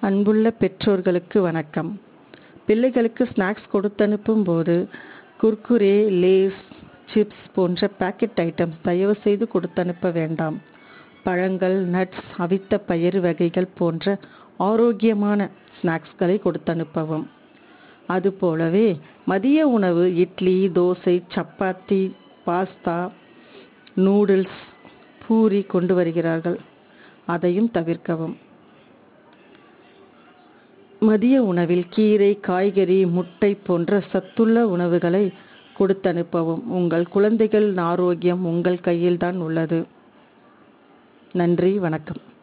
அன்புள்ள பெற்றோர்களுக்கு வணக்கம் பிள்ளைகளுக்கு ஸ்நாக்ஸ் கொடுத்தனுப்பும் போது குர்குரே லேஸ் சிப்ஸ் போன்ற பேக்கெட் ஐட்டம்ஸ் தயவு செய்து கொடுத்தனுப்ப வேண்டாம் பழங்கள் நட்ஸ் அவித்த பயிறு வகைகள் போன்ற ஆரோக்கியமான ஸ்நாக்ஸ்களை கொடுத்தனுப்பவும் அதுபோலவே மதிய உணவு இட்லி தோசை சப்பாத்தி பாஸ்தா நூடுல்ஸ் பூரி கொண்டு வருகிறார்கள் அதையும் தவிர்க்கவும் மதிய உணவில் கீரை காய்கறி முட்டை போன்ற சத்துள்ள உணவுகளை கொடுத்தனுப்பவும் உங்கள் குழந்தைகள் ஆரோக்கியம் உங்கள் கையில்தான் உள்ளது நன்றி வணக்கம்